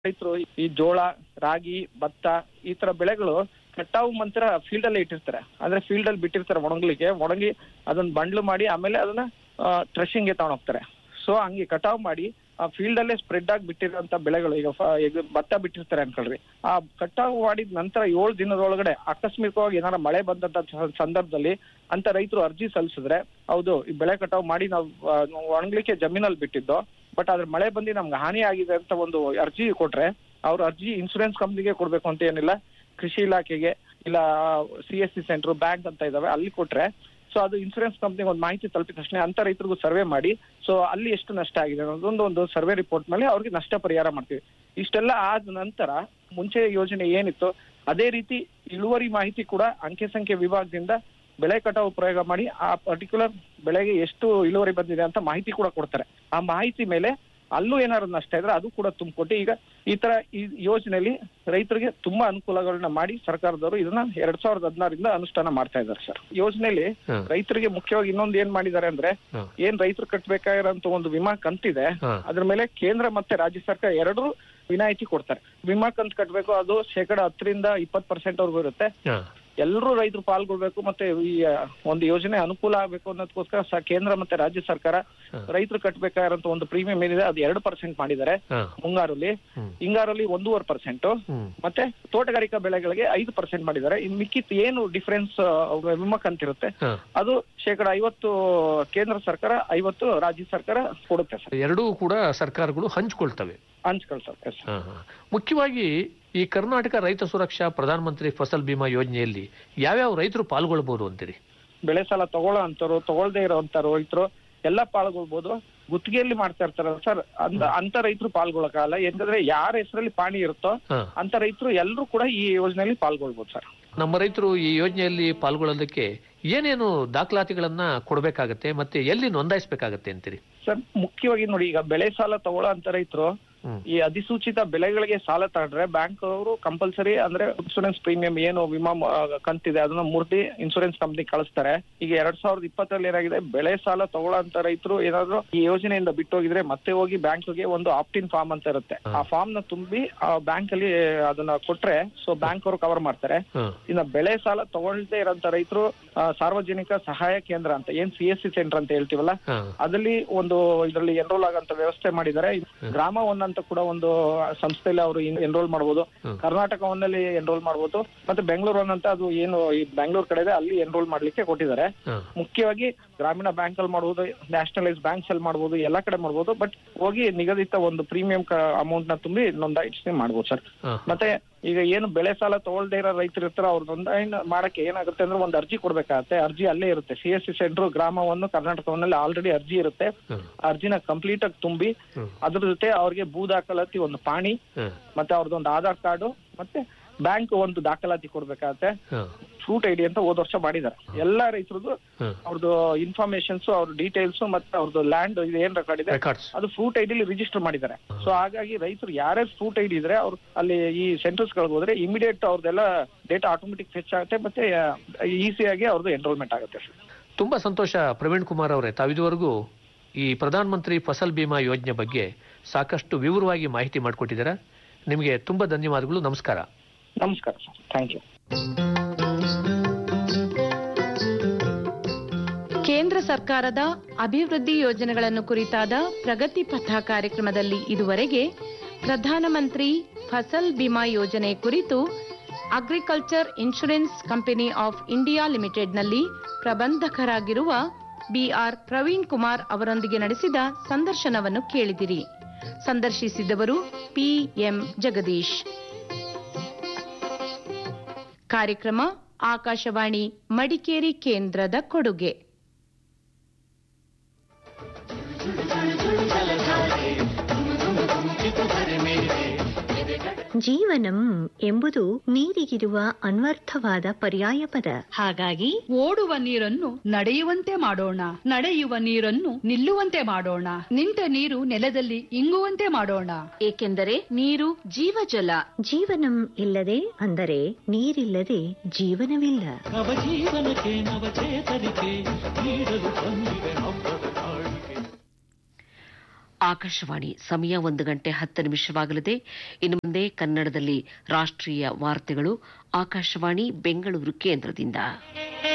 ರೈತರು ಈ ಜೋಳ ರಾಗಿ ಭತ್ತ ಈ ತರ ಬೆಳೆಗಳು ಕಟಾವು ಮಂತ್ರ ಫೀಲ್ಡ್ ಅಲ್ಲೇ ಇಟ್ಟಿರ್ತಾರೆ ಅಂದ್ರೆ ಫೀಲ್ಡ್ ಅಲ್ಲಿ ಬಿಟ್ಟಿರ್ತಾರೆ ಒಣಗ್ಲಿಕ್ಕೆ ಒಣಗಿ ಅದನ್ನ ಬಂಡ್ಲು ಮಾಡಿ ಆಮೇಲೆ ಅದನ್ನ ಟ್ರೆಶಿಂಗ್ಗೆ ತಗೊಂಡ್ ಹೋಗ್ತಾರೆ ಸೊ ಹಂಗೆ ಕಟಾವು ಮಾಡಿ ಆ ಫೀಲ್ಡ್ ಅಲ್ಲೇ ಸ್ಪ್ರೆಡ್ ಆಗಿ ಬಿಟ್ಟಿರೋಂತ ಬೆಳೆಗಳು ಈಗ ಫ- ಈಗ ಭತ್ತ ಬಿಟ್ಟಿರ್ತಾರೆ ಅನ್ಕೊಳ್ರಿ ಆ ಕಟಾವು ಮಾಡಿದ ನಂತರ ಏಳು ದಿನದೊಳಗಡೆ ಆಕಸ್ಮಿಕವಾಗಿ ಏನಾರ ಮಳೆ ಬಂದಂತ ಸ- ಸಂದರ್ಭದಲ್ಲಿ ಅಂತ ರೈತರು ಅರ್ಜಿ ಸಲ್ಲಿಸಿದ್ರೆ ಹೌದು ಈ ಬೆಳೆ ಕಟಾವು ಮಾಡಿ ನಾವು ಆ, ಒಣಗ್ಲಿಕ್ಕೆ ಜಮೀನಲ್ಲಿ ಬಿಟ್ಟಿದ್ದು ಬಟ್ ಅದ್ರ ಮಳೆ ಬಂದು ನಮ್ಗೆ ಹಾನಿ ಆಗಿದೆ ಅಂತ ಒಂದು ಅರ್ಜಿ ಕೊಟ್ರೆ ಅವ್ರ ಅರ್ಜಿ ಇನ್ಸೂರೆನ್ಸ್ ಕಂಪ್ನಿಗೆ ಕೊಡ್ಬೇಕು ಅಂತ ಏನಿಲ್ಲ ಕೃಷಿ ಇಲಾಖೆಗೆ ಇಲ್ಲ C S C center bank ಅಂತ ಇದಾವೆ ಅಲ್ಲಿ ಕೊಟ್ರೆ ಸೊ ಅದು ಇನ್ಸೂರೆನ್ಸ್ ಕಂಪ್ನಿಗೆ ಒಂದು ಮಾಹಿತಿ ತಲುಪಿದ ತಕ್ಷಣ ಅಂತ ರೈತರಿಗೂ ಸರ್ವೆ ಮಾಡಿ ಸೊ ಅಲ್ಲಿ ಎಷ್ಟು ನಷ್ಟ ಆಗಿದೆ ಅನ್ನೋದೊಂದು ಒಂದು ಸರ್ವೆ ರಿಪೋರ್ಟ್ ಮೇಲೆ ಅವ್ರಿಗೆ ನಷ್ಟ ಪರಿಹಾರ ಮಾಡ್ತೀವಿ ಇಷ್ಟೆಲ್ಲ ಆದ ನಂತರ ಮುಂಚೆ ಯೋಜನೆ ಏನಿತ್ತು ಅದೇ ರೀತಿ ಇಳುವರಿ ಮಾಹಿತಿ ಕೂಡ ಅಂಕೆ ಸಂಖ್ಯೆ ವಿಭಾಗದಿಂದ ಬೆಳೆ ಕಟಾವು ಪ್ರಯೋಗ ಮಾಡಿ ಆ ಪರ್ಟಿಕ್ಯುಲರ್ ಬೆಳೆಗೆ ಎಷ್ಟು ಇಳುವರಿ ಬಂದಿದೆ ಅಂತ ಮಾಹಿತಿ ಕೂಡ ಕೊಡ್ತಾರೆ ಆ ಮಾಹಿತಿ ಮೇಲೆ ಅಲ್ಲೂ ಏನಾದ್ರು ನಷ್ಟ ಇದ್ರೆ ಅದು ಕೂಡ ತುಂಬಿಕೊಟ್ಟು ಈಗ ಈ ತರ ಈ ಯೋಜನೆಯಲ್ಲಿ ರೈತರಿಗೆ ತುಂಬಾ ಅನುಕೂಲಗಳನ್ನ ಮಾಡಿ ಸರ್ಕಾರದವರು ಇದನ್ನ ಎರಡ್ ಸಾವಿರದ ಹದಿನಾರಿಂದ ಅನುಷ್ಠಾನ ಮಾಡ್ತಾ ಇದ್ದಾರೆ ಸರ್ ಯೋಜನೆಯಲ್ಲಿ ಹ. ರೈತರಿಗೆ ಮುಖ್ಯವಾಗಿ ಇನ್ನೊಂದು ಏನ್ ಮಾಡಿದ್ದಾರೆ ಅಂದ್ರೆ ಹ. ಏನ್ ರೈತರು ಕಟ್ಬೇಕಾಗಿರೋಂತ ಒಂದು ವಿಮಾ ಕಂತಿದೆ ಹ. ಅದ್ರ ಮೇಲೆ ಕೇಂದ್ರ ಮತ್ತೆ ರಾಜ್ಯ ಸರ್ಕಾರ ಎರಡೂ ವಿನಾಯಿತಿ ಕೊಡ್ತಾರೆ ವಿಮಾ ಕಂತು ಕಟ್ಟಬೇಕು ಅದು ಶೇಕಡ ಹತ್ತರಿಂದ ಇಪ್ಪತ್ತು ಪರ್ಸೆಂಟ್ ವರ್ಗೂ ಇರುತ್ತೆ ಹ. ಎಲ್ಲರೂ ರೈತರು ಪಾಲ್ಗೊಳ್ಬೇಕು ಮತ್ತೆ ಈ ಆ, ಒಂದು ಯೋಜನೆ ಅನುಕೂಲ ಆಗ್ಬೇಕು ಅನ್ನೋದಕ್ಕೋಸ್ಕರ ಸ- ಕೇಂದ್ರ ಮತ್ತೆ ರಾಜ್ಯ ಸರ್ಕಾರ ಹ. ರೈತರು ಕಟ್ಟಬೇಕಾಗಿರೋಂತ ಒಂದು ಪ್ರೀಮಿಯಂ ಏನಿದೆ ಅದು ಎರಡು ಪರ್ಸೆಂಟ್ ಮಾಡಿದ್ದಾರೆ ಹ. ಮುಂಗಾರಲ್ಲಿ ಹ್ಮ್. ಹಿಂಗಾರಲ್ಲಿ ಒಂದೂವರೆ ಪರ್ಸೆಂಟ್ ಹ್ಮ್. ಮತ್ತೆ ತೋಟಗಾರಿಕಾ ಬೆಳೆಗಳಿಗೆ ಐದು ಪರ್ಸೆಂಟ್ ಮಾಡಿದ್ದಾರೆ ಇನ್ ಮಿಕ್ಕಿತ್ ಏನು ಡಿಫರೆನ್ಸ್ ವಿಮಾ ಕಂತಿರುತ್ತೆ ಹ. ಅದು ಶೇಕಡ ಐವತ್ತು ಕೇಂದ್ರ ಸರ್ಕಾರ ಐವತ್ತು ರಾಜ್ಯ ಸರ್ಕಾರ ಕೊಡುತ್ತೆ ಸರ್ ಎರಡೂ ಕೂಡ ಸರ್ಕಾರಗಳು ಹಂಚಿಕೊಳ್ತವೆ ಹಂಚ್ಕೊಳ್ತಾರೆ ಸರ್ ಹ, ಹ. ಮುಖ್ಯವಾಗಿ ಈ ಕರ್ನಾಟಕ ರೈತ ಸುರಕ್ಷಾ ಪ್ರಧಾನಮಂತ್ರಿ ಫಸಲ್ ಬಿಮಾ ಯೋಜನೆಯಲ್ಲಿ ಯಾವ್ಯಾವ ರೈತರು ಪಾಲ್ಗೊಳ್ಬಹುದು ಅಂತೀರಿ ಬೆಳೆ ಸಾಲ ತಗೊಳ್ಳೋ ಅಂತವ್ರು ತಗೊಳ್ದೇ ಇರೋಂತ ರೈತರು ಎಲ್ಲ ಪಾಲ್ಗೊಳ್ಬೋದು ಗುತ್ತಿಗೆಯಲ್ಲಿ ಮಾಡ್ತಾ ಇರ್ತಾರಲ್ಲ ಸರ್ ಅಂತ ಅಂತ ರೈತರು ಪಾಲ್ಗೊಳ್ಳಕ್ಕಾಗಲ್ಲ ಯಾಕಂದ್ರೆ ಯಾರ ಹೆಸರಲ್ಲಿ ಪಾಣಿ ಇರುತ್ತೋ ಹ. ಅಂತ ರೈತರು ಎಲ್ಲರೂ ಕೂಡ ಈ ಯೋಜನೆಯಲ್ಲಿ ಪಾಲ್ಗೊಳ್ಬೋದು ಸರ್ ನಮ್ಮ ರೈತರು ಈ ಯೋಜನೆಯಲ್ಲಿ ಪಾಲ್ಗೊಳ್ಳೋದಕ್ಕೆ ಏನೇನು ದಾಖಲಾತಿಗಳನ್ನ ಕೊಡಬೇಕಾಗತ್ತೆ ಮತ್ತೆ ಎಲ್ಲಿ ನೋಂದಾಯಿಸಬೇಕಾಗತ್ತೆ ಅಂತೀರಿ ಸರ್ ಮುಖ್ಯವಾಗಿ ನೋಡಿ ಈಗ ಬೆಳೆ ಸಾಲ ತಗೊಳ್ಳೋ ಅಂತ ರೈತರು ಹ್ಮ್. ಈ ಅಧಿಸೂಚಿತ ಬೆಳೆಗಳಿಗೆ ಸಾಲ ತಗೊಂಡ್ರೆ ಬ್ಯಾಂಕ್ ಅವರು ಕಂಪಲ್ಸರಿ ಅಂದ್ರೆ ಇನ್ಸೂರೆನ್ಸ್ ಪ್ರೀಮಿಯಂ ಏನು ವಿಮಾ ಮ- ಕಂತಿದೆ ಅದನ್ನ ಮೂರ್ತಿ ಇನ್ಸೂರೆನ್ಸ್ ಕಂಪ್ನಿ ಕಳಿಸ್ತಾರೆ ಈಗ ಎರಡ್ ಸಾವಿರದ ಇಪ್ಪತ್ತರಲ್ಲಿ ಏನಾಗಿದೆ ಬೆಳೆ ಸಾಲ ತಗೊಳ್ಳೋ ಅಂತ ರೈತರು ಏನಾದ್ರು ಈ ಯೋಜನೆಯಿಂದ ಬಿಟ್ಟು ಹೋಗಿದ್ರೆ ಮತ್ತೆ ಹೋಗಿ ಬ್ಯಾಂಕ್ಗೆ ಒಂದು ಆಪ್ಟಿನ್ ಫಾರ್ಮ್ ಅಂತ ಇರುತ್ತೆ ಆ ಫಾರ್ಮ್ ನ ತುಂಬಿ ಆ ಬ್ಯಾಂಕ್ ಅಲ್ಲಿ ಅದನ್ನ ಕೊಟ್ರೆ ಸೊ ಬ್ಯಾಂಕ್ ಅವರು ಕವರ್ ಮಾಡ್ತಾರೆ ಹ. ಇನ್ನ ಬೆಳೆ ಸಾಲ ತಗೊಳ್ದೇ ಇರೋಂತ ರೈತರು ಆ, ಸಾರ್ವಜನಿಕ ಸಹಾಯ ಕೇಂದ್ರ ಅಂತ ಏನ್ ಸಿ ಎಸ್ ಸಿ ಸೆಂಟರ್ ಅಂತ ಹೇಳ್ತೀವಲ್ಲ ಹ. ಅದಲ್ಲಿ ಒಂದು ಇದರಲ್ಲಿ ಎನ್ರೋಲ್ ಆಗಂತ ವ್ಯವಸ್ಥೆ ಮಾಡಿದ್ದಾರೆ ಗ್ರಾಮ ಒನ್ ಅಂತ ಕೂಡ ಒಂದು ಸಂಸ್ಥೆಯಲ್ಲಿ ಅವರು ಎನ್ರೋಲ್ ಮಾಡಬಹುದು ಹ್ಮ್. ಕರ್ನಾಟಕ ಒನ್ ಅಲ್ಲಿ ಎನ್ರೋಲ್ ಮಾಡಬಹುದು ಮತ್ತೆ ಬೆಂಗಳೂರು ಒನ್ ಅಂತ ಅದು ಏನು ಈ ಬೆಂಗಳೂರು ಕಡೆ ಇದೆ ಅಲ್ಲಿ ಎನ್ರೋಲ್ ಮಾಡ್ಲಿಕ್ಕೆ ಕೊಟ್ಟಿದ್ದಾರೆ ಹ. ಮುಖ್ಯವಾಗಿ ಗ್ರಾಮೀಣ ಬ್ಯಾಂಕ್ ಅಲ್ಲಿ ಮಾಡಬಹುದು ನ್ಯಾಷನಲೈಸ್ ಬ್ಯಾಂಕ್ಸ್ ಅಲ್ಲಿ ಮಾಡಬಹುದು ಎಲ್ಲಾ ಕಡೆ ಮಾಡಬಹುದು ಬಟ್ ಹೋಗಿ ನಿಗದಿತ ಒಂದು ಪ್ರೀಮಿಯಂ ಅಮೌಂಟ್ ನ ತುಂಬಿ ನೋಂದಾಯಿಸಿ ಮಾಡಬಹುದು ಸರ್ ಹ. ಮತ್ತೆ ಈಗ ಏನು ಬೆಳೆ ಸಾಲ ತಗೊಳ್ದೇ ಇರೋ ರೈತರು ಇರ್ತಾರ ಅವ್ರ ನೋಂದಾಯಣಿ ಮಾಡಕ್ಕೆ ಏನಾಗುತ್ತೆ ಅಂದ್ರೆ ಒಂದು ಅರ್ಜಿ ಕೊಡ್ಬೇಕಾಗತ್ತೆ ಅರ್ಜಿ ಅಲ್ಲೇ ಇರುತ್ತೆ ಸಿ ಎಸ್ ಸಿ ಸೆಂಟರ್ ಗ್ರಾಮವನ್ನು ಕರ್ನಾಟಕವನ್ನಲ್ಲಿ ಆಲ್ರೆಡಿ ಅರ್ಜಿ ಇರುತ್ತೆ ಹ. ಆ ಅರ್ಜಿನ ಕಂಪ್ಲೀಟ್ ಆಗಿ ತುಂಬಿ ಹ್ಮ್. ಅದ್ರ ಜೊತೆ ಅವ್ರಿಗೆ ಭೂ ದಾಖಲಾತಿ ಒಂದು ಪಾಣಿ ಹ. ಮತ್ತೆ ಅವ್ರದ್ದು ಒಂದು ಆಧಾರ್ ಕಾರ್ಡು ಮತ್ತೆ ಬ್ಯಾಂಕ್ ಒಂದು ದಾಖಲಾತಿ ಕೊಡ್ಬೇಕಾಗತ್ತೆ ಹ. ಫ್ರೂಟ್ ಐಡಿ ಅಂತ ಹೋದ ವರ್ಷ ಮಾಡಿದ್ದಾರೆ ಎಲ್ಲಾ ರೈತರದ್ದು ಹ. ಅವ್ರದ್ದು ಇನ್ಫಾರ್ಮೇಶನ್ಸ್ ಅವ್ರ ಡೀಟೇಲ್ಸ್ ಮತ್ತೆ ಅವ್ರದ್ದು ಲ್ಯಾಂಡ್ ಇದು ಏನ್ ರೆಕಾರ್ಡ್ ಇದೆ ರೆಕಾರ್ಡ್ಸ್ ಅದು ಫ್ರೂಟ್ ಐಡಿಲಿ ರಿಜಿಸ್ಟರ್ ಮಾಡಿದ್ದಾರೆ ಸೊ ಹಾಗಾಗಿ ರೈತರು ಯಾರೇ ಫ್ರೂಟ್ ಐಡಿ ಇದ್ರೆ ಅವ್ರು ಅಲ್ಲಿ ಈ ಸೆಂಟರ್ಸ್ ಗಳಿಗೆ ಹೋದ್ರೆ ಇಮಿಡಿಯೇಟ್ ಅವ್ರದ್ದೆಲ್ಲ ಡೇಟಾ ಆಟೋಮೆಟಿಕ್ ಫೆಚ್ ಆಗುತ್ತೆ ಮತ್ತೆ ಈಸಿಯಾಗಿ ಅವ್ರದ್ದು ಎನ್ರೋಲ್ಮೆಂಟ್ ಆಗುತ್ತೆ ಸರ್ ತುಂಬಾ ಸಂತೋಷ ಪ್ರವೀಣ್ ಕುಮಾರ್ ಅವರೇ ತಾವಿದುವರೆಗೂ ಈ ಪ್ರಧಾನ ಮಂತ್ರಿ ಫಸಲ್ ಬಿಮಾ ಯೋಜನೆ ಬಗ್ಗೆ ಸಾಕಷ್ಟು ವಿವರವಾಗಿ ಮಾಹಿತಿ ಮಾಡಿಕೊಟ್ಟಿದ್ದೀರಾ ನಿಮಗೆ ತುಂಬಾ ಧನ್ಯವಾದಗಳು ನಮಸ್ಕಾರ ನಮಸ್ಕಾರ ಸರ್ ಥ್ಯಾಂಕ್ ಯು ಕೇಂದ್ರ ಸರ್ಕಾರದ ಅಭಿವೃದ್ಧಿ ಯೋಜನೆಗಳನ್ನು ಕುರಿತಾದ ಪ್ರಗತಿ ಪಥ ಕಾರ್ಯಕ್ರಮದಲ್ಲಿ ಇದುವರೆಗೆ ಪ್ರಧಾನಮಂತ್ರಿ ಫಸಲ್ ಬಿಮಾ ಯೋಜನೆ ಕುರಿತು agriculture insurance company of India ಲಿಮಿಟೆಡ್ನಲ್ಲಿ ಪ್ರಬಂಧಕರಾಗಿರುವ ಬಿಆರ್ ಪ್ರವೀಣ್ ಕುಮಾರ್ ಅವರೊಂದಿಗೆ ನಡೆಸಿದ ಸಂದರ್ಶನವನ್ನು ಕೇಳಿದಿರಿ ಸಂದರ್ಶಿಸಿದವರು ಪಿಎಂ ಜಗದೀಶ್ ಕಾರ್ಯಕ್ರಮ ಆಕಾಶವಾಣಿ ಮಡಿಕೇರಿ ಕೇಂದ್ರದ ಕೊಡುಗೆ ಜೀವನಂ ಎಂಬುದು ನೀರಿಗಿರುವ ಅನ್ವರ್ಥವಾದ ಪರ್ಯಾಯ ಪದ ಹಾಗಾಗಿ ಓಡುವ ನೀರನ್ನು ನಡೆಯುವಂತೆ ಮಾಡೋಣ ನಡೆಯುವ ನೀರನ್ನು ನಿಲ್ಲುವಂತೆ ಮಾಡೋಣ ನಿಂತ ನೀರು ನೆಲದಲ್ಲಿ ಇಂಗುವಂತೆ ಮಾಡೋಣ ಏಕೆಂದರೆ ನೀರು ಜೀವಜಲ ಜೀವನಂ ಇಲ್ಲದೆ ಅಂದರೆ ನೀರಿಲ್ಲದೆ ಜೀವನವಿಲ್ಲ ನವಜೀವನಕ್ಕೆ ನವಚೇತನಿಕೆ ನೀಡಲು ಬಂದಿದೆ ಹಬ್ಬದ ಕಾಣಿಕೆ ಆಕಾಶವಾಣಿ ಸಮಯ ಒಂದು ಗಂಟೆ ಹತ್ತು ನಿಮಿಷವಾಗಲಿದೆ ಇನ್ನು ಮುಂದೆ ಕನ್ನಡದಲ್ಲಿ ರಾಷ್ಟ್ರೀಯ ವಾರ್ತೆಗಳು ಆಕಾಶವಾಣಿ ಬೆಂಗಳೂರು ಕೇಂದ್ರದಿಂದ